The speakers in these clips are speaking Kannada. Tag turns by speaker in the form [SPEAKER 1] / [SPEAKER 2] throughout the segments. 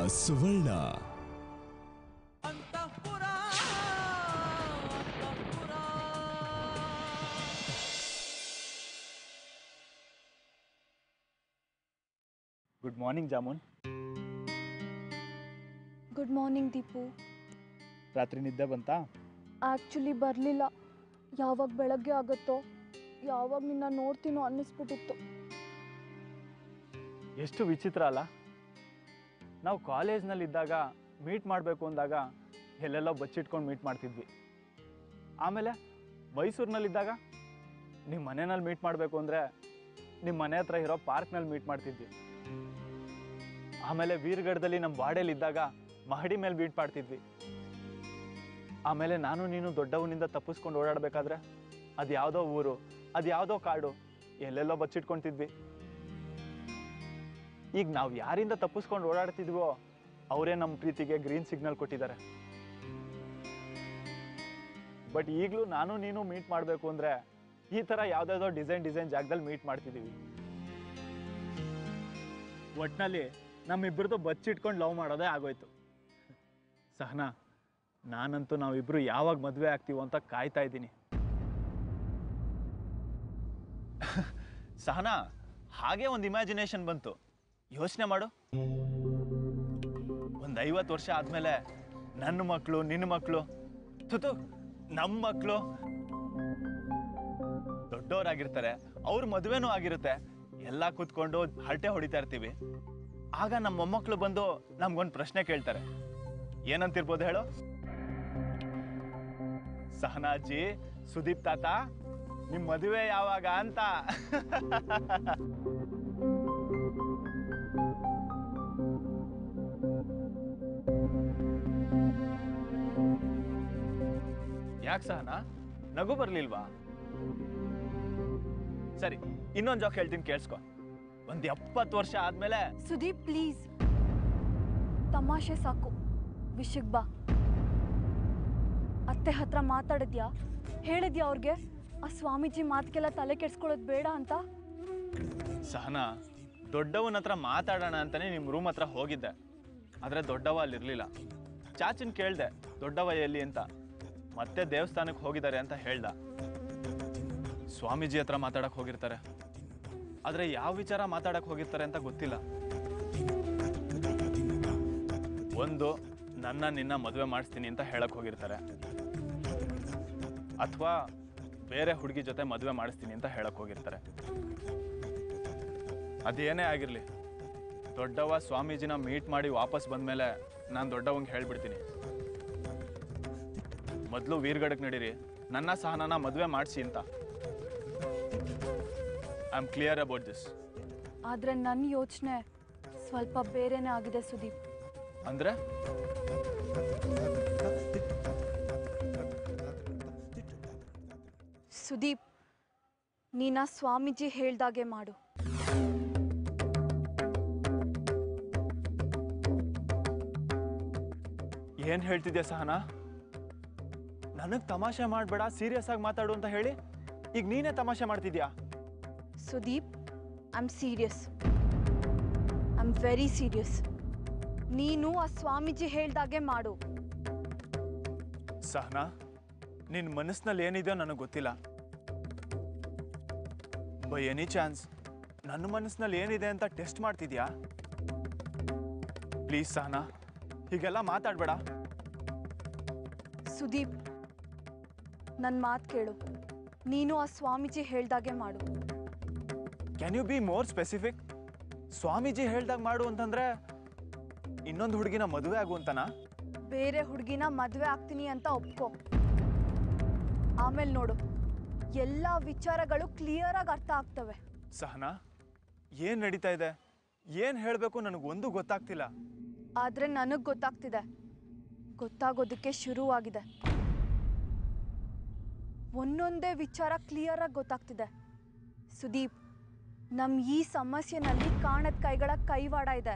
[SPEAKER 1] ಸುವರ್ಣ
[SPEAKER 2] ಅಂತಃಪುರ ಅಂತಃಪುರ
[SPEAKER 3] ಗುಡ್ ಮಾರ್ನಿಂಗ್ ಜಾಮೂನ್
[SPEAKER 4] ಗುಡ್ ಮಾರ್ನಿಂಗ್ ದೀಪು
[SPEAKER 3] ರಾತ್ರಿ ನಿದ್ದೆ ಬಂತಾ
[SPEAKER 4] ಆ್ಯಕ್ಚುಲಿ ಬರಲಿಲ್ಲ ಯಾವಾಗ ಬೆಳಗ್ಗೆ ಆಗುತ್ತೋ ಯಾವಾಗ ನಿನ್ನ ನೋಡ್ತೀನೋ ಅನ್ನಿಸ್ಬಿಟ್ಟಿತ್ತು
[SPEAKER 3] ಎಷ್ಟು ವಿಚಿತ್ರ ಅಲ್ಲ ನಾವು ಕಾಲೇಜ್ನಲ್ಲಿದ್ದಾಗ ಮೀಟ್ ಮಾಡಬೇಕು ಅಂದಾಗ ಎಲ್ಲೆಲ್ಲೋ ಬಚ್ಚಿಟ್ಕೊಂಡು ಮೀಟ್ ಮಾಡ್ತಿದ್ವಿ ಆಮೇಲೆ ಮೈಸೂರಿನಲ್ಲಿದ್ದಾಗ ನಿಮ್ಮ ಮನೆಯಲ್ಲಿ ಮೀಟ್ ಮಾಡಬೇಕು ಅಂದರೆ ನಿಮ್ಮ ಮನೆ ಹತ್ರ ಇರೋ ಪಾರ್ಕ್ನಲ್ಲಿ ಮೀಟ್ ಮಾಡ್ತಿದ್ವಿ ಆಮೇಲೆ ವೀರಗಢದಲ್ಲಿ ನಮ್ಮ ವಾಡೇಲಿದ್ದಾಗ ಮಹಡಿ ಮೇಲೆ ಮೀಟ್ ಮಾಡ್ತಿದ್ವಿ ಆಮೇಲೆ ನಾನು ನೀನು ದೊಡ್ಡವನಿಂದ ತಪ್ಪಿಸ್ಕೊಂಡು ಓಡಾಡಬೇಕಾದ್ರೆ ಅದು ಯಾವುದೋ ಊರು ಅದು ಯಾವುದೋ ಕಾಡು ಎಲ್ಲೆಲ್ಲೋ ಬಚ್ಚಿಟ್ಕೊತಿದ್ವಿ ಈಗ ನಾವು ಯಾರಿಂದ ತಪ್ಪಿಸ್ಕೊಂಡು ಓಡಾಡ್ತಿದ್ವೋ ಅವರೇ ನಮ್ಮ ಪ್ರೀತಿಗೆ ಗ್ರೀನ್ ಸಿಗ್ನಲ್ ಕೊಟ್ಟಿದ್ದಾರೆ ಬಟ್ ಈಗಲೂ ನಾನು ನೀನು ಮೀಟ್ ಮಾಡಬೇಕು ಅಂದರೆ ಈ ಥರ ಯಾವುದಾದ್ರೋ ಡಿಸೈನ್ ಡಿಸೈನ್ ಜಾಗದಲ್ಲಿ ಮೀಟ್ ಮಾಡ್ತಿದ್ದೀವಿ ಒಟ್ನಲ್ಲಿ ನಮ್ಮಿಬ್ಬರದು ಬಚ್ಚಿಟ್ಕೊಂಡು ಲವ್ ಮಾಡೋದೇ ಆಗೋಯ್ತು ಸಹನಾ ನಾನಂತೂ ನಾವಿಬ್ರು ಯಾವಾಗ ಮದುವೆ ಆಗ್ತೀವೋ ಅಂತ ಕಾಯ್ತಾ ಇದ್ದೀನಿ ಸಹನಾ ಹಾಗೆ ಒಂದು ಇಮ್ಯಾಜಿನೇಷನ್ ಬಂತು ಯೋಚನೆ ಮಾಡು ಒಂದು ಐವತ್ತು ವರ್ಷ ಆದಮೇಲೆ ನನ್ನ ಮಕ್ಕಳು ನಿನ್ನ ಮಕ್ಕಳು ತುತು ನಮ್ಮ ಮಕ್ಕಳು ದೊಡ್ಡವರಾಗಿರ್ತಾರೆ ಅವ್ರ ಮದುವೆನೂ ಆಗಿರುತ್ತೆ ಎಲ್ಲ ಕೂತ್ಕೊಂಡು ಹರಟೆ ಹೊಡಿತಾ ಇರ್ತೀವಿ ಆಗ ನಮ್ಮ ಮೊಮ್ಮಕ್ಕಳು ಬಂದು ನಮ್ಗೊಂದು ಪ್ರಶ್ನೆ ಕೇಳ್ತಾರೆ ಏನಂತಿರ್ಬೋದು ಹೇಳು ಸಹನಾಜಿ ಸುದೀಪ್ ತಾತ ನಿಮ್ ಮದುವೆ ಯಾವಾಗ ಅಂತ ಯಾಕೆ ಸಹನಾ ನಗು ಬರ್ಲಿಲ್ವಾ ಸರಿ ಇನ್ನೊಂದ್ ಜೋಕ್ ಹೇಳ್ತೀನಿ ಕೇಳಿಸ್ಕೊ ಒಂದ್ ಎಪ್ಪತ್ತು ವರ್ಷ ಆದ್ಮೇಲೆ
[SPEAKER 4] ಸುದೀಪ್ ಪ್ಲೀಸ್ ತಮಾಷೆ ಸಾಕು ವಿಷಯಕ್ಕೆ ಬಾ ಅತ್ತೆ ಹತ್ರ ಮಾತಾಡಿದ್ಯಾ ಹೇಳಿದ್ಯಾ ಅವ್ರಿಗೆ ಆ ಸ್ವಾಮೀಜಿ ಮಾತಿಗೆಲ್ಲ ತಲೆ ಕೆಡ್ಸ್ಕೊಳ್ಳೋದು ಬೇಡ ಅಂತ
[SPEAKER 3] ಸಹನಾ ದೊಡ್ಡವನ ಹತ್ರ ಮಾತಾಡೋಣ ಅಂತಾನೆ ನಿಮ್ ರೂಮ್ ಹತ್ರ ಹೋಗಿದ್ದೆ ಆದ್ರೆ ದೊಡ್ಡವ ಅಲ್ಲಿರ್ಲಿಲ್ಲ ಚಾಚನ್ ಕೇಳ್ದೆ ದೊಡ್ಡವ ಎಲ್ಲಿ ಅಂತ ಮತ್ತೆ ದೇವಸ್ಥಾನಕ್ಕೆ ಹೋಗಿದ್ದಾರೆ ಅಂತ ಹೇಳ್ದ ಸ್ವಾಮೀಜಿ ಹತ್ರ ಮಾತಾಡಕ್ ಹೋಗಿರ್ತಾರೆ ಆದ್ರೆ ಯಾವ ವಿಚಾರ ಮಾತಾಡಕ್ ಹೋಗಿರ್ತಾರೆ ಅಂತ ಗೊತ್ತಿಲ್ಲ ಒಂದು ನನ್ನ ನಿನ್ನ ಮದುವೆ ಮಾಡಿಸ್ತೀನಿ ಅಂತ ಹೇಳಕ್ ಹೋಗಿರ್ತಾರೆ ಅಥವಾ ಬೇರೆ ಹುಡುಗಿ ಜೊತೆ ಮದುವೆ ಮಾಡಿಸ್ತೀನಿ ಅಂತ ಹೇಳಕ್ ಹೋಗಿರ್ತಾರೆ ಅದೇನೇ ಆಗಿರಲಿ ದೊಡ್ಡವ ಸ್ವಾಮೀಜಿನ ಮೀಟ್ ಮಾಡಿ ವಾಪಸ್ ಬಂದಮೇಲೆ ನಾನು ದೊಡ್ಡವಂಗೆ ಹೇಳ್ಬಿಡ್ತೀನಿ ಮೊದಲು ವೀರ್ಗಡಕ್ಕೆ ನಡೀರಿ ನನ್ನ ಸಹನನ ಮದುವೆ ಮಾಡಿಸಿ ಅಂತ I am clear about this
[SPEAKER 4] ಆದರೆ ನನ್ನ ಯೋಚನೆ ಸ್ವಲ್ಪ ಬೇರೆನೇ ಆಗಿದೆ ಸುದೀಪ್
[SPEAKER 3] ಅಂದರೆ
[SPEAKER 4] ಸುದೀಪ್ ನೀನ ಸ್ವಾಮೀಜಿ ಹೇಳ್ದಾಗೆ ಮಾಡು
[SPEAKER 3] ಏನು ಹೇಳ್ತಿದ್ಯಾ ಸಹನಾ ನನಗೆ ತಮಾಷೆ ಮಾಡಬೇಡ ಸೀರಿಯಸ್ ಆಗಿ ಮಾತಾಡು ಅಂತ ಹೇಳಿ ಈಗ ನೀನೇ ತಮಾಷೆ ಮಾಡ್ತಿದ್ಯಾ
[SPEAKER 4] Sudeep I am serious I am very serious ನೀನು ಆ ಸ್ವಾಮೀಜಿ ಹೇಳ್ದಾಗೆ ಮಾಡು
[SPEAKER 3] ಸಹನಾ ನಿನ್ನ ಮನಸ್ಸಿನಲ್ಲಿ ಏನಿದೆಯೋ ನನಗೆ ಗೊತ್ತಿಲ್ಲ ಬೈ ಎನಿ ಚಾನ್ಸ್ ನನ್ನ ಮನಸ್ಸಿನಲ್ಲಿ ಏನಿದೆ ಅಂತ ಟೆಸ್ಟ್ ಮಾಡ್ತಿದ್ಯಾ ಪ್ಲೀಸ್ ಸಹನಾ ಹೀಗೆಲ್ಲ ಮಾತಾಡಬೇಡ
[SPEAKER 4] ಸುದೀಪ್ ನನ್ನ ಮಾತು ಕೇಳು ನೀನು ಆ ಸ್ವಾಮೀಜಿ ಹೇಳ್ದಾಗೆ ಮಾಡು
[SPEAKER 3] can you be more specific ಸ್ವಾಮೀಜಿ ಹೇಳ್ದಾಗ ಮಾಡು ಅಂತಂದ್ರೆ ಇನ್ನೊಂದು ಹುಡುಗಿನ ಮದುವೆ ಆಗು ಅಂತನಾ
[SPEAKER 4] ಬೇರೆ ಹುಡುಗಿನ ಮದುವೆ ಆಗ್ತೀನಿ ಅಂತ ಒಪ್ಕೋ ಆಮೇಲೆ ನೋಡು ಎಲ್ಲ ವಿಚಾರಗಳು ಕ್ಲಿಯರ್ ಆಗಿ ಅರ್ಥ ಆಗ್ತವೆ
[SPEAKER 3] ಸಹನಾ ಏನು ನಡೀತಾ ಇದೆ ಏನು ಹೇಳಬೇಕು ನನಗೊಂದು ಗೊತ್ತಾಗ್ತಿಲ್ಲ
[SPEAKER 4] ಆದ್ರೆ ನನಗೆ ಗೊತ್ತಾಗ್ತಿದೆ ಗೊತ್ತಾಗೋದಕ್ಕೆ ಶುರುವಾಗಿದೆ ಒಂದೊಂದೇ ವಿಚಾರ ಕ್ಲಿಯರ್ ಆಗಿ ಗೊತ್ತಾಗ್ತಿದೆ ಸುದೀಪ್ ನಮ್ಮ ಈ ಸಮಸ್ಯೆನಲ್ಲಿ ಕಾಣದ ಕೈಗಳ ಕೈವಾಡ ಇದೆ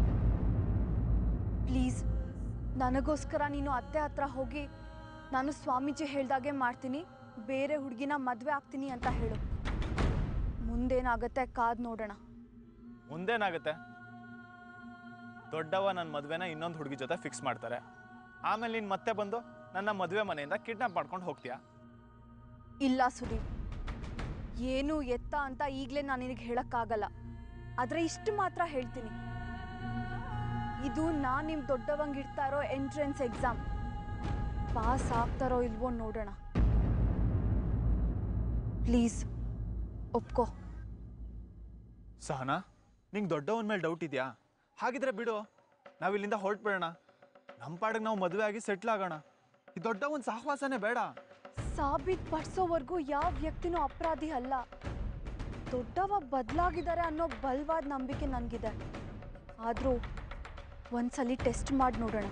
[SPEAKER 4] ಪ್ಲೀಸ್ ನನಗೋಸ್ಕರ ನೀನು ಅತ್ತೆ ಹತ್ರ ಹೋಗಿ ನಾನು ಸ್ವಾಮೀಜಿ ಹೇಳ್ದಾಗೆ ಮಾಡ್ತೀನಿ ಬೇರೆ ಹುಡುಗಿನ ಮದುವೆ ಆಗ್ತೀನಿ ಅಂತ ಹೇಳು ಮುಂದೇನಾಗತ್ತೆ ಕಾದ್ ನೋಡೋಣ
[SPEAKER 3] ಮುಂದೇನಾಗುತ್ತೆ ದೊಡ್ಡವ ನನ್ನ ಮದುವೆನ ಇನ್ನೊಂದು ಹುಡುಗಿ ಜೊತೆ ಫಿಕ್ಸ್ ಮಾಡ್ತಾರೆ ಆಮೇಲೆ ನೀನು ಮತ್ತೆ ಬಂದು ನನ್ನ ಮದುವೆ ಮನೆಯಿಂದ ಕಿಡ್ನಾಪ್ ಮಾಡ್ಕೊಂಡು ಹೋಗ್ತೀಯಾ
[SPEAKER 4] ಇಲ್ಲ ಸುದೀಪ್ ಏನು ಎತ್ತ ಅಂತ ಈಗಲೇ ನಾನು ನಿನಗೆ ಹೇಳಕ್ಕಾಗಲ್ಲ ಆದರೆ ಇಷ್ಟು ಮಾತ್ರ ಹೇಳ್ತೀನಿ ಇದು ನಾನು ನಿಮ್ಮ ದೊಡ್ಡವಂಗೆ ಇಡ್ತಾ ಇರೋ ಎಂಟ್ರೆನ್ಸ್ ಎಕ್ಸಾಮ್ ಪಾಸ್ ಆಗ್ತಾರೋ ಇಲ್ವೋ ನೋಡೋಣ ಪ್ಲೀಸ್ ಒಪ್ಕೋ
[SPEAKER 3] ಸಹನಾ ನಿಂಗೆ ದೊಡ್ಡವನ ಮೇಲೆ ಡೌಟ್ ಇದೆಯಾ ಹಾಗಿದ್ರೆ ಬಿಡು ನಾವು ಇಲ್ಲಿಂದ ಹೊರಟ್ಬಿಡೋಣ ನಮ್ಮ ಪಾಡಿಗೆ ನಾವು ಮದುವೆ ಆಗಿ ಸೆಟ್ಲ್ ಆಗೋಣ ಈ ದೊಡ್ಡವನ ಸಹವಾಸನೇ ಬೇಡ
[SPEAKER 4] ಸಾಬೀತ್ ಪಡಿಸೋವರೆಗೂ ಯಾವ ವ್ಯಕ್ತಿನೂ ಅಪರಾಧಿ ಅಲ್ಲ ದೊಡ್ಡವ ಬದಲಾಗಿದ್ದಾರೆ ಅನ್ನೋ ಬಲವಾದ ನಂಬಿಕೆ ನನಗಿದೆ ಆದರೂ ಒಂದ್ಸಲಿ ಟೆಸ್ಟ್ ಮಾಡಿ ನೋಡೋಣ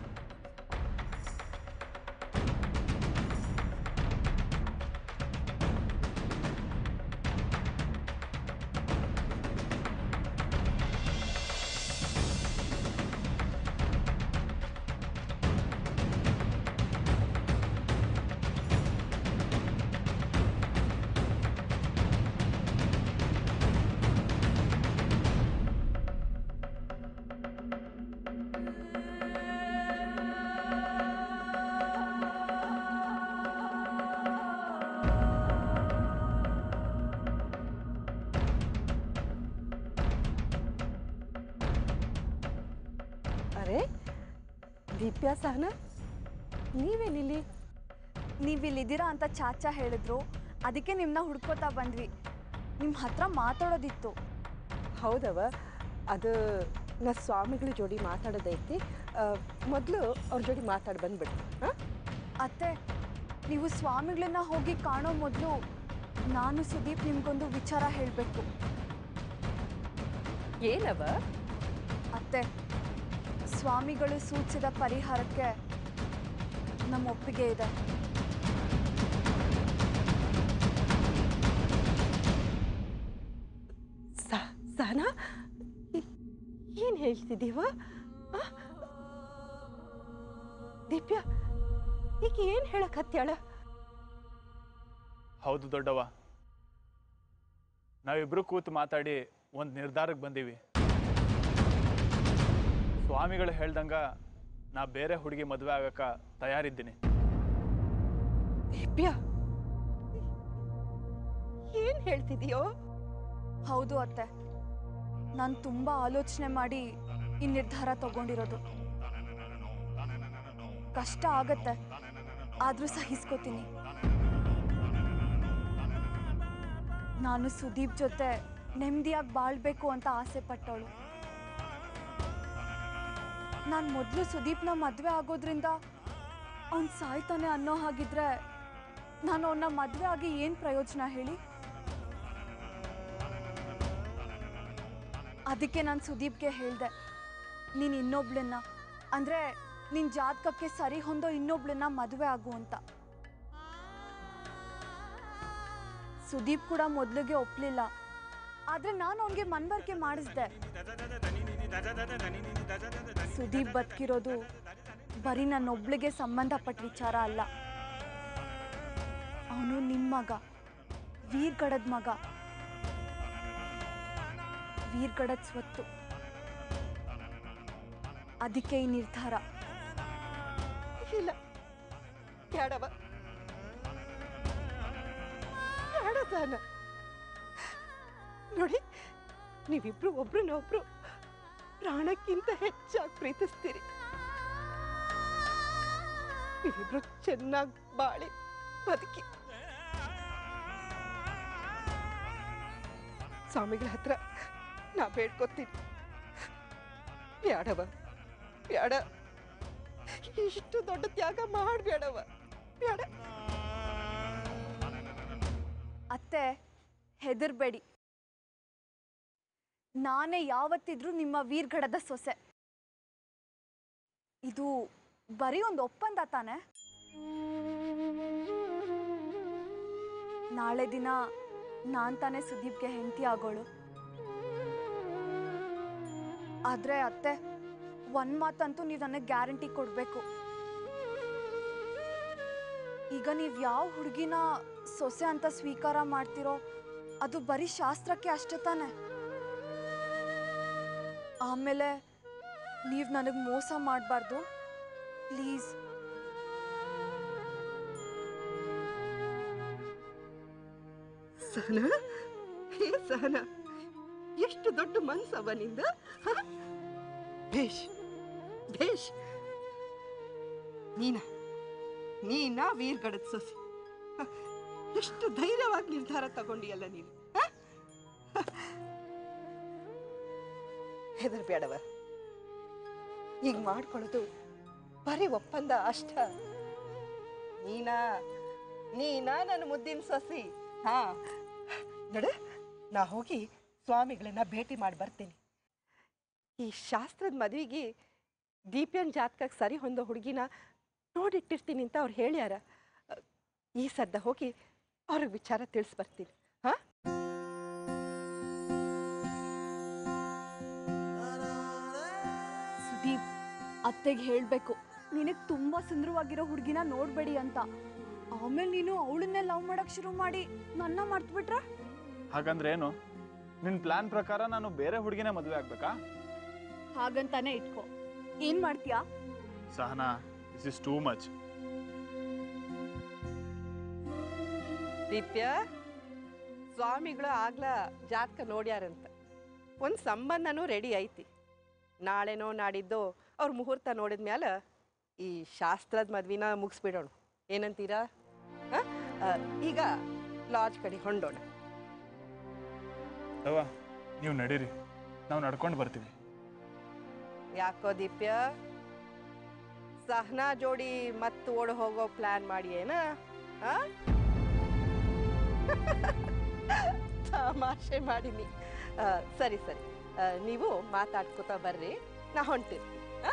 [SPEAKER 1] ಅರೆ ದೀಪ್ಯಾ ಸಹನ ನೀವೇನಿಲ್ಲಿ
[SPEAKER 4] ನೀವಿಲ್ಲಿದ್ದೀರಾ ಅಂತ ಚಾಚಾ ಹೇಳಿದ್ರು ಅದಕ್ಕೆ ನಿಮ್ಮನ್ನ ಹುಡ್ಕೋತಾ ಬಂದ್ವಿ ನಿಮ್ಮ ಹತ್ರ ಮಾತಾಡೋದಿತ್ತು
[SPEAKER 1] ಹೌದವ ಅದು ನಾ ಸ್ವಾಮಿಗಳ ಜೋಡಿ ಮಾತಾಡೋದೈತಿ ಮೊದಲು ಅವ್ರ ಜೋಡಿ ಮಾತಾಡಿ ಬಂದ್ಬಿಡು ಹಾಂ
[SPEAKER 4] ಅತ್ತೆ ನೀವು ಸ್ವಾಮಿಗಳನ್ನ ಹೋಗಿ ಕಾಣೋ ಮೊದಲು ನಾನು ಸುದೀಪ್ ನಿಮ್ಗೊಂದು ವಿಚಾರ ಹೇಳಬೇಕು
[SPEAKER 1] ಏನವ
[SPEAKER 4] ಅತ್ತೆ ಸ್ವಾಮಿಗಳು ಸೂಚಿಸಿದ ಪರಿಹಾರಕ್ಕೆ ನಮ್ಮ ಒಪ್ಪಿಗೆ ಇದೆ
[SPEAKER 1] ಸ ಸಹನ ಏನು ಹೇಳ್ತಿದ್ದೀವ ಆ? ದೀಪ್ಯಾ ಈಗ ಏನು ಹೇಳಕ್ ಹತ್ಯಾಳ
[SPEAKER 3] ಹೌದು ದೊಡ್ಡವ ನಾವಿಬ್ರು ಕೂತು ಮಾತಾಡಿ ಒಂದು ನಿರ್ಧಾರಕ್ಕೆ ಬಂದೀವಿ ಸ್ವಾಮಿಗಳು ಹೇಳ್ದಂಗ ನಾ ಬೇರೆ ಹುಡುಗಿ ಮದುವೆ ಆಗಕ್ಕ ತಯಾರಿದ್ದೀನಿ
[SPEAKER 1] ದೀಪ್ಯಾ ಏನು ಹೇಳ್ತಿದೀಯೋ
[SPEAKER 4] ಹೌದು ಅತ್ತೆ ನಾನು ತುಂಬ ಆಲೋಚನೆ ಮಾಡಿ ಈ ನಿರ್ಧಾರ ತಗೊಂಡಿರೋದು ಕಷ್ಟ ಆಗತ್ತೆ ಆದರೂ ಸಹಿಸ್ಕೋತೀನಿ ನಾನು ಸುದೀಪ್ ಜೊತೆ ನೆಮ್ಮದಿಯಾಗಿ ಬಾಳ್ಬೇಕು ಅಂತ ಆಸೆ ಪಟ್ಟವಳು ನಾನು ಮೊದಲು ಸುದೀಪ್ನ ಮದುವೆ ಆಗೋದ್ರಿಂದ ಅವ್ನು ಸಾಯ್ತಾನೆ ಅನ್ನೋ ಹಾಗಿದ್ರೆ ನಾನು ಅವನ್ನ ಮದುವೆ ಆಗಿ ಏನು ಪ್ರಯೋಜನ ಹೇಳಿ ಅದಕ್ಕೆ ನಾನು ಸುದೀಪ್ಗೆ ಹೇಳಿದೆ ನೀನು ಇನ್ನೊಬ್ಳನ್ನ ಅಂದರೆ ನಿನ್ನ ಜಾತಕಕ್ಕೆ ಸರಿ ಹೊಂದೋ ಇನ್ನೊಬ್ಳನ್ನ ಮದುವೆ ಆಗು ಅಂತ ಸುದೀಪ್ ಕೂಡ ಮೊದಲಿಗೆ ಒಪ್ಪಲಿಲ್ಲ ಆದರೆ ನಾನು ಅವನಿಗೆ ಮನವರಿಕೆ ಮಾಡಿಸ್ದೆ ಸುದೀಪ್ ಬದುಕಿರೋದು ಬರೀ ನನ್ನೊಬ್ಳಿಗೆ ಸಂಬಂಧಪಟ್ಟ ವಿಚಾರ ಅಲ್ಲ ಅವನು ನಿಮ್ಮ ಮಗ ವೀರ್ಗಡದ ಮಗ ವೀರ್ಗಡದ ಸ್ವತ್ತು ಅದಕ್ಕೆ ಈ ನಿರ್ಧಾರ
[SPEAKER 1] ಇಲ್ಲ ಬೇಡವ ಬೇಡ ಸಹನ ನೋಡಿ ನೀವಿಬ್ರು ಒಬ್ರನ್ನೊಬ್ರು ಪ್ರಾಣಕ್ಕಿಂತ ಹೆಚ್ಚಾಗಿ ಪ್ರೀತಿಸ್ತೀರಿ ನೀವಿಬ್ರು ಚೆನ್ನಾಗಿ ಬಾಳಿ ಬದುಕಿ ಸ್ವಾಮಿಗಳ ಹತ್ರ ನಾ ಬೇಡ್ಕೊತೀನಿ ಬ್ಯಾಡವ ಬ್ಯಾಡ ಇಷ್ಟು ದೊಡ್ಡ ತ್ಯಾಗ ಮಾಡಬೇಡವ ಬೇಡ
[SPEAKER 4] ಅತ್ತೆ ಹೆದರ್ಬೇಡಿ ನಾನೇ ಯಾವತ್ತಿದ್ರೂ ನಿಮ್ಮ ವೀರ್ಗಡದ ಸೊಸೆ ಇದು ಬರೀ ಒಂದು ಒಪ್ಪಂದ ತಾನೆ ನಾಳೆ ದಿನ ನಾನ್ ತಾನೇ ಸುದೀಪ್ಗೆ ಹೆಂಡತಿ ಆಗೋಳು ಆದ್ರೆ ಅತ್ತೆ ಒಂದ್ ಮಾತಂತೂ ನೀವು ನನಗೆ ಗ್ಯಾರಂಟಿ ಕೊಡಬೇಕು ಈಗ ನೀವು ಯಾವ ಹುಡುಗಿನ ಸೊಸೆ ಅಂತ ಸ್ವೀಕಾರ ಮಾಡ್ತಿರೋ ಅದು ಬರೀ ಶಾಸ್ತ್ರಕ್ಕೆ ಅಷ್ಟೇ ತಾನೆ ಆಮೇಲೆ ನೀವು ನನಗೆ ಮೋಸ ಮಾಡಬಾರ್ದು ಪ್ಲೀಸ್
[SPEAKER 1] ಸಹನ ಹೇ ಸಹನ ಎಷ್ಟು ದೊಡ್ಡ ಮನ್ಸವ ನಿಂದ ಹ? ಭೇಷ್ ಭೇಷ್ ನೀನ ನೀನಾ ವೀರ್ಗಡದ ಸೊಸಿ ಹ, ಎಷ್ಟು ಧೈರ್ಯವಾಗಿ ನಿರ್ಧಾರ ತಗೊಂಡಿಯಲ್ಲ ನೀನು ಹ? ಹೆದರ್ಬೇಡವ ಈಗ ಮಾಡ್ಕೊಳ್ಳೋದು ಬರೀ ಒಪ್ಪಂದ ಅಷ್ಟ ನೀನಾ ನೀನಾ ನನ್ನ ಮುದ್ದಿನ ಸೊಸಿ ಹಾ ನೋಡ ನಾ ಹೋಗಿ ಸ್ವಾಮಿಗಳನ್ನ ಭೇಟಿ ಮಾಡಿ ಬರ್ತೀನಿ ಈ ಶಾಸ್ತ್ರದ ಮದುವೆಗೆ ದೀಪ್ಯನ್ ಜಾತಕಕ್ಕೆ ಸರಿ ಹೊಂದೋ ಹುಡುಗಿನ ನೋಡಿಟ್ಟಿರ್ತೀನಿ ಅಂತ ಅವ್ರು ಹೇಳ್ಯಾರ ಅ, ಈ ಸದ್ದ ಹೋಗಿ ಅವ್ರಿಗೆ ವಿಚಾರ ತಿಳಿಸ್ ಬರ್ತೀನಿ ಹಾ
[SPEAKER 4] ಸುದೀಪ್ ಅತ್ತೆಗೆ ಹೇಳಬೇಕು ನಿನಗೆ ತುಂಬ ಸುಂದರವಾಗಿರೋ ಹುಡುಗಿನ ನೋಡಬೇಡಿ ಅಂತ ಆಮೇಲೆ ನೀನು ಅವಳನ್ನೇ ಲವ್ ಮಾಡಕ್ ಶುರು ಮಾಡಿ ನನ್ನ ಮರ್ತ್ಬಿಟ್ರೆ
[SPEAKER 3] ಹಾಗಂದ್ರೆ ಏನು ನಿನ್ನ ಪ್ಲಾನ್ ಪ್ರಕಾರ ನಾನು ಬೇರೆ ಹುಡುಗಿನೇ ಮದುವೆ ಆಗ್ಬೇಕಾ
[SPEAKER 4] ಹಾಗಂತಾನೆ ಇಟ್ಕೋ ಏನ್ ಮಾಡ್ತೀಯಾ
[SPEAKER 3] Sahana this is too much
[SPEAKER 1] ದೀಪ್ಯ ಸ್ವಾಮಿಗಳು ಆಗ್ಲ ಜಾತಕ ನೋಡ್ಯಾರಂತ ಒಂದು ಸಂಬಂಧನೂ ರೆಡಿ ಐತಿ ನಾಳೆನೋ ನಾಡಿದ್ದೋ ಅವ್ರ ಮುಹೂರ್ತ ನೋಡಿದ ಮ್ಯಾಲ ಈ ಶಾಸ್ತ್ರದ ಮದ್ವಿನ ಮುಗಿಸ್ಬಿಡೋಣ ಏನಂತೀರಾ ಹ? ಆ, ಈಗ ಲಾಡ್ಜ್ ಕಡೆ ಹೊಂಡೋಣ
[SPEAKER 3] ಅವ ನೀವು ನಡೀರಿ ನಾವು ನಡ್ಕೊಂಡು ಬರ್ತೀವಿ
[SPEAKER 1] ಯಾಕೋ ದೀಪ್ಯ ಸಹನಾ ಜೋಡಿ ಮತ್ತೆ ಓಡ್ ಹೋಗೋ ಪ್ಲಾನ್ ಮಾಡಿ ಏನ ಆ? ತಮಾಷೆ ಮಾಡಿನಿ ಆ, ಸರಿ ಸರಿ ಆ, ನೀವು ಮಾತಾಡ್ಕೋತಾ ಬರ್ರಿ ನಾ ಹೊಂಟಿರ್ತೀನಿ ಆ?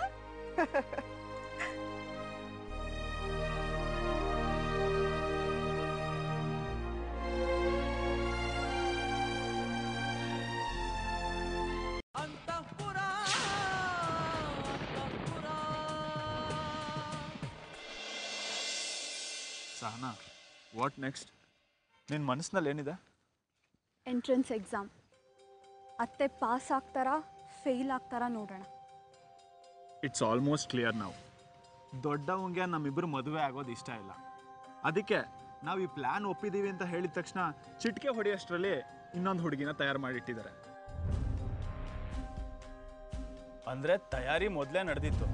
[SPEAKER 2] ಅಂತಃಪುರ ಅಂತಃಪುರ
[SPEAKER 3] ಸಹನಾ ವಾಟ್ ನೆಕ್ಸ್ಟ್ ನಿನ್ನ ಮನಸ್ಸಿನಲ್ಲಿ ಏನಿದೆ
[SPEAKER 4] ಎಂಟ್ರೆನ್ಸ್ ಎಕ್ಸಾಮ್ ಅತ್ತೆ ಪಾಸ್ ಆಗ್ತಾರಾ ಫೇಲ್ ಆಗ್ತಾರಾ ನೋಡೋಣ
[SPEAKER 3] ಇಟ್ಸ್ ಆಲ್ಮೋಸ್ಟ್ ಕ್ಲಿಯರ್ ನಾವು ದೊಡ್ಡವಂಗೆ ನಮ್ಮಿಬ್ಬರು ಮದುವೆ ಆಗೋದು ಇಷ್ಟ ಇಲ್ಲ ಅದಕ್ಕೆ ನಾವು ಈ ಪ್ಲ್ಯಾನ್ ಒಪ್ಪಿದ್ದೀವಿ ಅಂತ ಹೇಳಿದ ತಕ್ಷಣ ಚಿಟಿಕೆ ಹೊಡೆಯೋಷ್ಟರಲ್ಲಿ ಇನ್ನೊಂದು ಹುಡುಗಿನ ತಯಾರು ಮಾಡಿಟ್ಟಿದ್ದಾರೆ ಅಂದ್ರೆ ತಯಾರಿ ಮೊದಲೇ ನಡೆದಿತ್ತು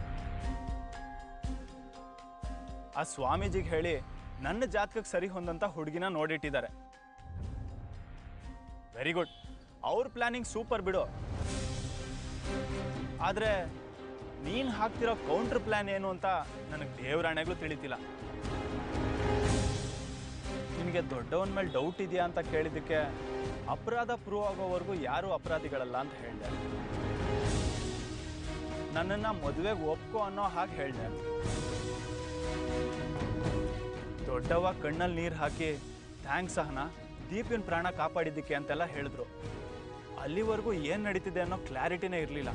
[SPEAKER 3] ಆ ಸ್ವಾಮೀಜಿಗೆ ಹೇಳಿ ನನ್ನ ಜಾತಕಕ್ಕೆ ಸರಿ ಹೊಂದಂತ ಹುಡುಗಿನ ನೋಡಿಟ್ಟಿದ್ದಾರೆ ವೆರಿ ಗುಡ್ ಅವ್ರ ಪ್ಲಾನಿಂಗ್ ಸೂಪರ್ ಬಿಡು ಆದ್ರೆ ನೀನ್ ಹಾಕ್ತಿರೋ ಕೌಂಟರ್ ಪ್ಲಾನ್ ಏನು ಅಂತ ನನಗೆ ದೇವರಾಣೆಗಳು ತಿಳಿತಿಲ್ಲ ನಿನಗೆ ದೊಡ್ಡವನ ಮೇಲೆ ಡೌಟ್ ಇದೆಯಾ ಅಂತ ಕೇಳಿದ್ದಕ್ಕೆ ಅಪರಾಧ ಪ್ರೂವ್ ಆಗೋವರೆಗೂ ಯಾರು ಅಪರಾಧಿಗಳಲ್ಲ ಅಂತ ಹೇಳಿದೆ ನನ್ನನ್ನ ಮದುವೆಗೆ ಒಪ್ಕೋ ಅನ್ನೋ ಹಾಗೆ ಹೇಳಿದೆ ದೊಡ್ಡವ ಕಣ್ಣಲ್ಲಿ ನೀರು ಹಾಕಿ ಥ್ಯಾಂಕ್ಸ್ ಸಹನ ದೀಪಿನ ಪ್ರಾಣ ಕಾಪಾಡಿದ್ದಕ್ಕೆ ಅಂತೆಲ್ಲ ಹೇಳಿದ್ರು ಅಲ್ಲಿವರೆಗೂ ಏನು ನಡೀತಿದೆ ಅನ್ನೋ ಕ್ಲಾರಿಟಿನೇ ಇರಲಿಲ್ಲ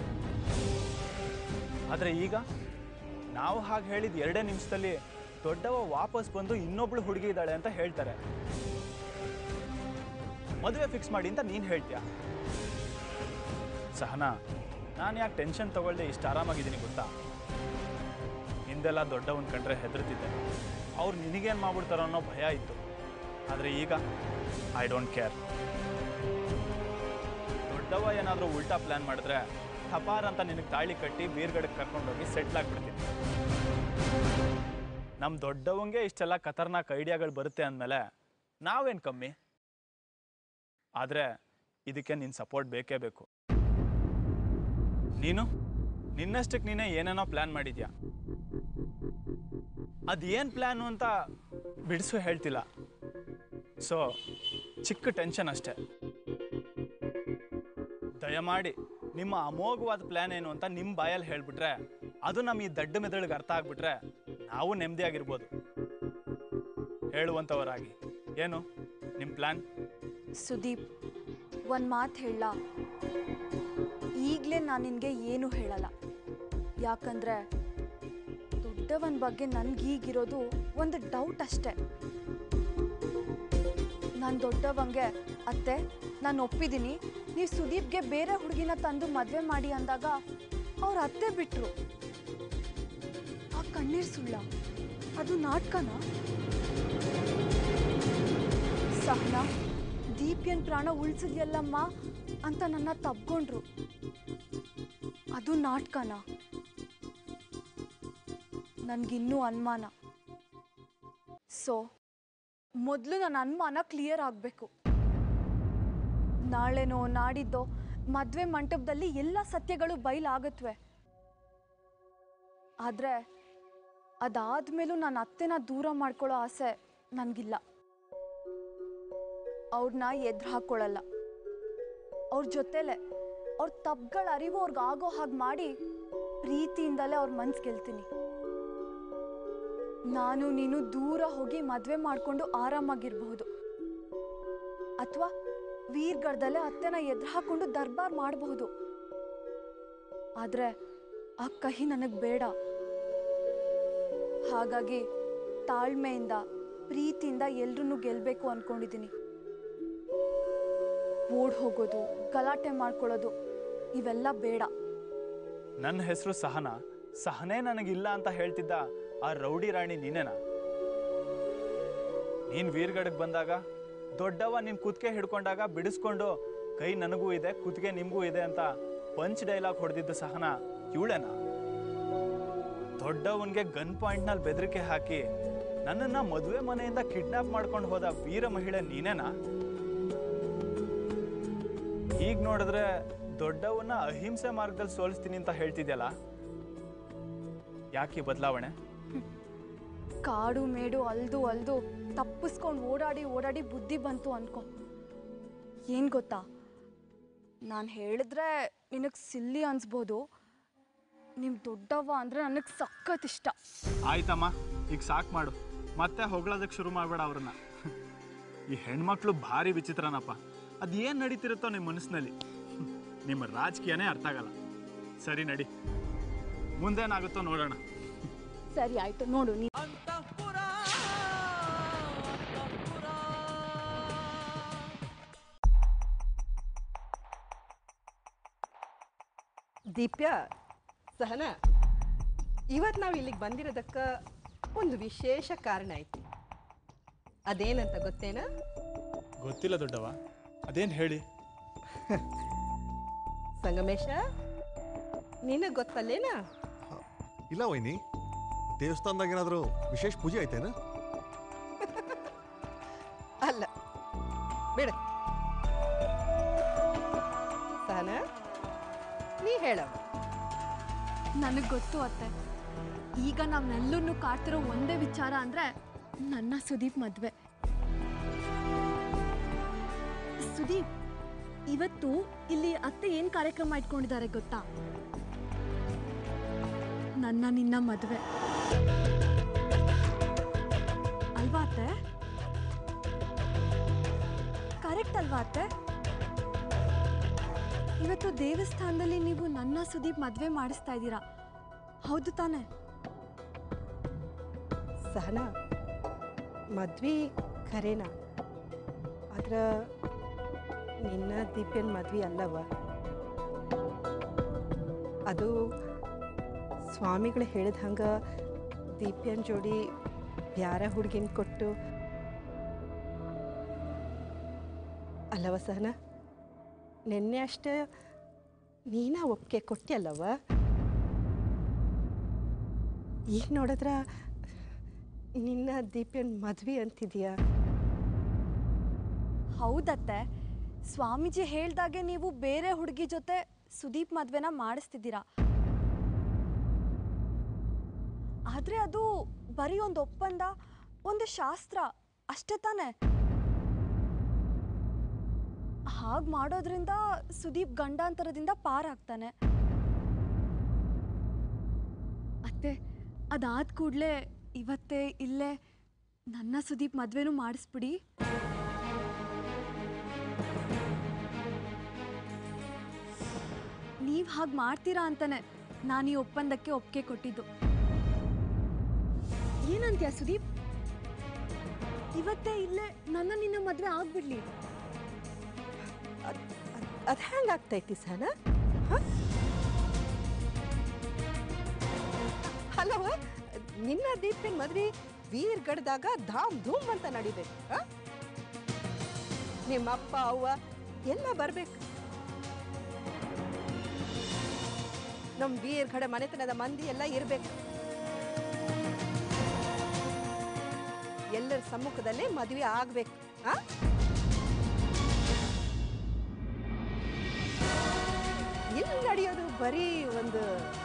[SPEAKER 3] ಆದರೆ ಈಗ ನಾವು ಹಾಗೆ ಹೇಳಿದ ಎರಡೇ ನಿಮಿಷದಲ್ಲಿ ದೊಡ್ಡವ ವಾಪಸ್ ಬಂದು ಇನ್ನೊಬ್ಳು ಹುಡುಗಿ ಇದ್ದಾಳೆ ಅಂತ ಹೇಳ್ತಾರೆ ಮದುವೆ ಫಿಕ್ಸ್ ಮಾಡಿ ಅಂತ ನೀನು ಹೇಳ್ತೀಯ ಸಹನಾ ನಾನು ಯಾಕೆ ಟೆನ್ಷನ್ ತಗೊಳ್ದೆ ಇಷ್ಟು ಆರಾಮಾಗಿದ್ದೀನಿ ಗೊತ್ತಾ ಹಿಂದೆಲ್ಲ ದೊಡ್ಡವನ್ ಕಂಡ್ರೆ ಹೆದರ್ತಿದ್ದೆ ಅವ್ರು ನಿನಗೇನು ಮಾಡ್ಬಿಡ್ತಾರೋ ಅನ್ನೋ ಭಯ ಇತ್ತು ಆದರೆ ಈಗ ಐ ಡೋಂಟ್ ಕೇರ್ ದೊಡ್ಡವ ಏನಾದರೂ ಉಲ್ಟಾ ಪ್ಲ್ಯಾನ್ ಮಾಡಿದ್ರೆ ಥಪಾರ್ ಅಂತ ನಿನಗೆ ತಾಳಿ ಕಟ್ಟಿ ಬೀರ್ಗಡೆಗೆ ಕರ್ಕೊಂಡೋಗಿ ಸೆಟ್ಲ್ ಆಗ್ಬಿಡ್ತೀನಿ ನಮ್ಮ ದೊಡ್ಡವಂಗೆ ಇಷ್ಟೆಲ್ಲ ಖತರ್ನಾಕ್ ಐಡಿಯಾಗಳು ಬರುತ್ತೆ ಅಂದಮೇಲೆ ನಾವೇನು ಕಮ್ಮಿ ಆದರೆ ಇದಕ್ಕೆ ನಿನ್ನ ಸಪೋರ್ಟ್ ಬೇಕೇ ಬೇಕು ನೀನು ನಿನ್ನಷ್ಟಕ್ಕೆ ನೀನೇ ಏನೇನೋ ಪ್ಲ್ಯಾನ್ ಮಾಡಿದ್ಯಾ ಅದೇನು ಪ್ಲ್ಯಾನು ಅಂತ ಬಿಡಿಸು ಹೇಳ್ತಿಲ್ಲ ಸೊ ಚಿಕ್ಕ ಟೆನ್ಷನ್ ಅಷ್ಟೇ ದಯಮಾಡಿ ನಿಮ್ಮ ಅಮೋಘವಾದ ಪ್ಲ್ಯಾನ್ ಏನು ಅಂತ ನಿಮ್ಮ ಬಾಯಲ್ಲಿ ಹೇಳ್ಬಿಟ್ರೆ ಅದು ನಮ್ಮ ಈ ದಡ್ಡ ಮೆದುಳಿಗೆ ಅರ್ಥ ಆಗ್ಬಿಟ್ರೆ ನಾವು ನೆಮ್ಮದಿಯಾಗಿರ್ಬೋದು ಹೇಳುವಂಥವರಾಗಿ ಏನು ನಿಮ್ಮ ಪ್ಲ್ಯಾನ್
[SPEAKER 4] ಸುದೀಪ್ ಒಂದು ಮಾತು ಹೇಳ ಈಗಲೇ ನಾನು ನಿನಗೆ ಏನು ಹೇಳಲ್ಲ ಯಾಕಂದ್ರೆ ದೊಡ್ಡವನ ಬಗ್ಗೆ ನನಗೀಗಿರೋದು ಒಂದು ಡೌಟ್ ಅಷ್ಟೆ ನಾನು ದೊಡ್ಡವಂಗೆ ಅತ್ತೆ ನಾನು ಒಪ್ಪಿದ್ದೀನಿ ನೀವು ಸುದೀಪ್ಗೆ ಬೇರೆ ಹುಡುಗಿನ ತಂದು ಮದುವೆ ಮಾಡಿ ಅಂದಾಗ ಅವ್ರ ಅತ್ತೆ ಬಿಟ್ರು ಆ ಕಣ್ಣೀರ್ ಸುಳ್ಳ ಅದು ನಾಟಕನಾ ಸಹನ ದೀಪ್ಯನ್ ಪ್ರಾಣ ಉಳ್ಸಿದ್ಯಲ್ಲಮ್ಮ ಅಂತ ನನ್ನ ತಬ್ಕೊಂಡ್ರು ಅದು ನಾಟಕನಾ ನನ್ಗಿನ್ನೂ ಅನುಮಾನ ಸೊ ಮೊದಲು ನನ್ನ ಅನುಮಾನ ಕ್ಲಿಯರ್ ಆಗಬೇಕು ನಾಳೆನೋ ನಾಡಿದ್ದೋ ಮದುವೆ ಮಂಟಪದಲ್ಲಿ ಎಲ್ಲ ಸತ್ಯಗಳು ಬಯಲಾಗತ್ವೆ ಆದರೆ ಅದಾದ್ಮೇಲೂ ನನ್ನ ಅತ್ತೆನ ದೂರ ಮಾಡ್ಕೊಳ್ಳೋ ಆಸೆ ನನಗಿಲ್ಲ ಅವ್ರನ್ನ ಎದುರು ಹಾಕ್ಕೊಳ್ಳಲ್ಲ ಅವ್ರ ಜೊತೆಲೆ ಅವ್ರ ತಪ್ಪುಗಳ ಅರಿವು ಅವ್ರಿಗೆ ಆಗೋ ಹಾಗೆ ಮಾಡಿ ಪ್ರೀತಿಯಿಂದಲೇ ಅವ್ರ ಮನ್ಸು ಗೆಲ್ತೀನಿ ನಾನು ನೀನು ದೂರ ಹೋಗಿ ಮದುವೆ ಮಾಡಿಕೊಂಡು ಆರಾಮಾಗಿರ್ಬಹುದು ಅಥವಾ ವೀರ್ಗಡ್ದಲ್ಲೇ ಅತ್ತೆನ ಎದುರು ಹಾಕೊಂಡು ದರ್ಬಾರ್ ಮಾಡಬಹುದು ಆದ್ರೆ ಆ ಕಹಿ ನನಗೆ ಬೇಡ ಹಾಗಾಗಿ ತಾಳ್ಮೆಯಿಂದ ಪ್ರೀತಿಯಿಂದ ಎಲ್ರನ್ನೂ ಗೆಲ್ಲಬೇಕು ಅನ್ಕೊಂಡಿದ್ದೀನಿ ಓಡ್ ಹೋಗೋದು ಗಲಾಟೆ ಮಾಡ್ಕೊಳ್ಳೋದು ಇವೆಲ್ಲ ಬೇಡ
[SPEAKER 3] ನನ್ನ ಹೆಸರು ಸಹನ ಸಹನೆ ನನಗಿಲ್ಲ ಅಂತ ಹೇಳ್ತಿದ್ದ ಆ ರೌಡಿ ರಾಣಿ ನೀನೇನಾ ನೀನ್ ವೀರ್ಗಡಕ್ಕೆ ಬಂದಾಗ ದೊಡ್ಡವ ನಿನ್ ಕುತ್ತಿಗೆ ಹಿಡ್ಕೊಂಡಾಗ ಬಿಡಿಸ್ಕೊಂಡು ಕೈ ನನಗೂ ಇದೆ ಕುತ್ತಿಗೆ ನಿಮ್ಗೂ ಇದೆ ಅಂತ ಪಂಚ್ ಡೈಲಾಗ್ ಹೊಡೆದಿದ್ದ ಸಹನ ಇವಳೇನಾ ದೊಡ್ಡವನ್ಗೆ ಗನ್ ಪಾಯಿಂಟ್ನಲ್ಲಿ ಬೆದರಿಕೆ ಹಾಕಿ ನನ್ನನ್ನ ಮದುವೆ ಮನೆಯಿಂದ ಕಿಡ್ನಾಪ್ ಮಾಡ್ಕೊಂಡು ಹೋದ ವೀರ ಮಹಿಳೆ ನೀನೇನಾ ಈಗ ನೋಡಿದ್ರೆ ದೊಡ್ಡವನ್ನ ಅಹಿಂಸೆ ಮಾರ್ಗದಲ್ಲಿ ಸೋಲಿಸ್ತೀನಿ ಅಂತ ಹೇಳ್ತಿದ್ಯಲ್ಲ ಯಾಕೆ ಈ ಬದಲಾವಣೆ
[SPEAKER 4] ಕಾಡು ಮೇಡು ಅಲ್ದು ಅಲ್ದು ತಪ್ಪಿಸ್ಕೊಂಡು ಓಡಾಡಿ ಓಡಾಡಿ ಬುದ್ಧಿ ಬಂತು ಅನ್ಕೊ ಏನು ಗೊತ್ತಾ ನಾನು ಹೇಳಿದ್ರೆ ನಿನಗೆ ಸಿಲ್ಲಿ ಅನ್ಸ್ಬೋದು ನಿಮ್ಮ ದೊಡ್ಡವ್ವ ಅಂದರೆ ನನಗೆ ಸಖತ್ ಇಷ್ಟ
[SPEAKER 3] ಆಯ್ತಮ್ಮ ಈಗ ಸಾಕು ಮಾಡು ಮತ್ತೆ ಹೊಗಳೋದಕ್ಕೆ ಶುರು ಮಾಡಬೇಡ ಅವ್ರನ್ನ ಈ ಹೆಣ್ಮಕ್ಳು ಭಾರಿ ವಿಚಿತ್ರನಪ್ಪ ಅದೇನು ನಡೀತಿರುತ್ತೋ ನಿಮ್ಮ ಮನಸ್ಸಿನಲ್ಲಿ ನಿಮ್ಮ ರಾಜಕೀಯನೇ ಅರ್ಥ ಆಗಲ್ಲ ಸರಿ ನಡಿ ಮುಂದೇನಾಗುತ್ತೋ ನೋಡೋಣ
[SPEAKER 4] ಸರಿ ಆಯಿತು ನೋಡು ನೀ
[SPEAKER 1] ದೀಪ್ಯ ಸಹನ ಇವತ್ತು ನಾವು ಇಲ್ಲಿಗೆ ಬಂದಿರೋದಕ್ಕೆ ಒಂದು ವಿಶೇಷ ಕಾರಣ ಐತಿ ಅದೇನಂತ ಗೊತ್ತೇನ
[SPEAKER 3] ಗೊತ್ತಿಲ್ಲ ದೊಡ್ಡವ ಅದೇನು ಹೇಳಿ
[SPEAKER 1] ಸಂಗಮೇಶ ನಿನಗೆ ಗೊತ್ತಲ್ಲೇನಾ
[SPEAKER 2] ಇಲ್ಲ ವೈನಿ ದೇವಸ್ಥಾನದಾಗ ಏನಾದರೂ ವಿಶೇಷ ಪೂಜೆ ಐತೇನ
[SPEAKER 1] ಅಲ್ಲ ಬೇಡ ಸಹನ ನೀ ಹೇಳವ
[SPEAKER 4] ನನಗೆ ಗೊತ್ತು ಅತ್ತೆ ಈಗ ನಾವೆಲ್ಲರೂ ಕಾಡ್ತಿರೋ ಒಂದೇ ವಿಚಾರ ಅಂದರೆ ನನ್ನ ಸುದೀಪ್ ಮದುವೆ ಸುದೀಪ್ ಇವತ್ತು ಇಲ್ಲಿ ಅತ್ತೆ ಏನು ಕಾರ್ಯಕ್ರಮ ಇಟ್ಕೊಂಡಿದ್ದಾರೆ ಗೊತ್ತಾ ನನ್ನ ನಿನ್ನ ಮದುವೆ ಅಲ್ವಾ ಅತ್ತೆ ಕರೆಕ್ಟ್ ಅಲ್ವಾ ಅತ್ತೆ ಇವತ್ತು ದೇವಸ್ಥಾನದಲ್ಲಿ ನೀವು ನನ್ನ ಸುದೀಪ್ ಮದುವೆ ಮಾಡಿಸ್ತಾ ಇದ್ದೀರಾ ಹೌದು ತಾನೇ
[SPEAKER 1] ಸಹನ ಮದ್ವೆ ಖರೇನ ಆದ್ರ ನಿನ್ನ ದೀಪ್ಯನ್ ಮದ್ವೆ ಅಲ್ಲವ ಅದು ಸ್ವಾಮಿಗಳು ಹೇಳಿದ ಹಂಗ ದೀಪ್ಯನ್ ಜೋಡಿ ಬ್ಯಾರ ಹುಡುಗಿನ ಕೊಟ್ಟು ಅಲ್ಲವ ಸಹನ ನಿನ್ನೆ ಅಷ್ಟೇ ನೀನ ಒಪ್ಪಿಗೆ ಕೊಟ್ಟಿಯಲ್ಲವ ಈಗ ನೋಡಿದ್ರ ನಿನ್ನ ದೀಪ್ಯನ್ ಮದ್ವೆ ಅಂತಿದ್ಯಾ
[SPEAKER 4] ಹೌದತ್ತೆ ಸ್ವಾಮೀಜಿ ಹೇಳ್ದಾಗೆ ನೀವು ಬೇರೆ ಹುಡುಗಿ ಜೊತೆ ಸುದೀಪ್ ಮದ್ವೆನ ಮಾಡಿಸ್ತಿದ್ದೀರಾ ಆದ್ರೆ ಅದು ಬರೀ ಒಂದು ಒಪ್ಪಂದ ಒಂದು ಶಾಸ್ತ್ರ ಅಷ್ಟೇ ತಾನೆ ಹಾಗೆ ಮಾಡೋದ್ರಿಂದ ಸುದೀಪ್ ಗಂಡಾಂತರದಿಂದ ಪಾರಾಗ್ತಾನೆ ಅತ್ತೆ ಅದಾದ ಕೂಡಲೇ ಇವತ್ತೇ ಇಲ್ಲೇ ನನ್ನ ಸುದೀಪ್ ಮದ್ವೆನೂ ಮಾಡಿಸ್ಬಿಡಿ ನೀವು ಹಾಗೆ ಮಾಡ್ತೀರಾ ಅಂತಾನೆ ನಾನು ಈ ಒಪ್ಪಂದಕ್ಕೆ ಒಪ್ಪಿಗೆ ಕೊಟ್ಟಿದ್ದು ಏನಂತ್ಯ ಸುದೀಪ್ ಇವತ್ತೇ ಇಲ್ಲೇ ನನ್ನ ನಿನ್ನ ಮದುವೆ ಆಗ್ಬಿಡ್ಲಿ
[SPEAKER 1] ಅದು ಹೆಂಗಾಗ್ತೈತಿ ಸಹನ ಅಲ್ಲವ ನಿನ್ನ ದೀಪಿನ ಮದ್ವೆ ವೀರ್ಗಡ್ದಾಗ ಧಾಮ್ ಧೂಮ್ ಅಂತ ನಡಿಬೇಕು ಆ? ನಿಮ್ಮ ಅಪ್ಪ ಅವ್ವ ಎಲ್ಲ ಬರ್ಬೇಕು ನಮ್ಮ ವೀರ್ಗಡ ಮನೆತನದ ಮಂದಿ ಎಲ್ಲ ಇರ್ಬೇಕು ಎಲ್ಲರ ಸಮ್ಮುಖದಲ್ಲೇ ಮದುವೆ ಆಗ್ಬೇಕು ಆ ಇಲ್ಲಿ ನಡೆಯೋದು ಬರೀ ಒಂದು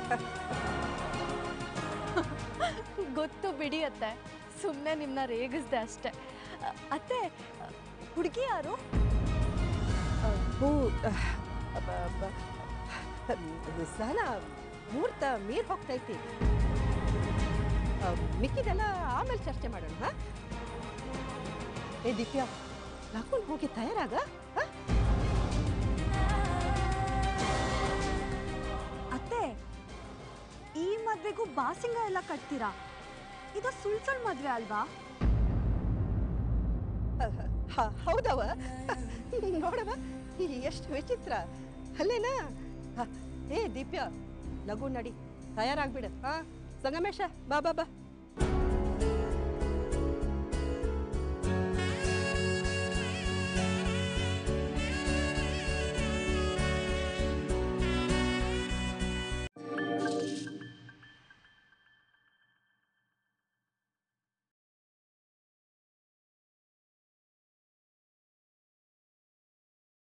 [SPEAKER 4] ಗೊತ್ತು ಬಿಡಿ ಅತ್ತೆ ಸುಮ್ಮನೆ ನಿಮ್ಮನ್ನ ರೇಗಿಸ್ದೆ ಅಷ್ಟೆ ಅ- ಅತ್ತೆ ಹುಡುಗಿ ಯಾರು
[SPEAKER 1] ಹೂ ಸ್ನಾನ ಮುಹೂರ್ತ ಮೀರ್ ಹೋಗ್ತೈತಿ ಆ, ಮಿಕ್ಕಿದೆಲ್ಲ ಆಮೇಲೆ ಚರ್ಚೆ ಮಾಡೋಣ ಹಾ ಏ ದಿವ್ಯಾ ಲಗುನ್ ಹೋಗಿ ತಯಾರಾಗ ಹಾ?
[SPEAKER 4] ಅತ್ತೆ ಈ ಮದ್ವೆಗೂ ಬಾಸಿಂಗ ಎಲ್ಲ ಕಟ್ತೀರಾ ಇದು ಸುಳ್ ಸುಳ್ ಮದ್ವೆ ಅಲ್ವಾ
[SPEAKER 1] ಹ- ಹೌದವ ನೋಡವ ಎಷ್ಟು ವಿಚಿತ್ರ ಅಲ್ಲೇನಾ ಹ, ಏ ದೀಪ್ಯ ಲಘು ನಡಿ ತಯಾರಾಗ್ಬಿಡ ಹಾ ಸಂಗಮೇಶ ಬಾ ಬಾ ಬಾ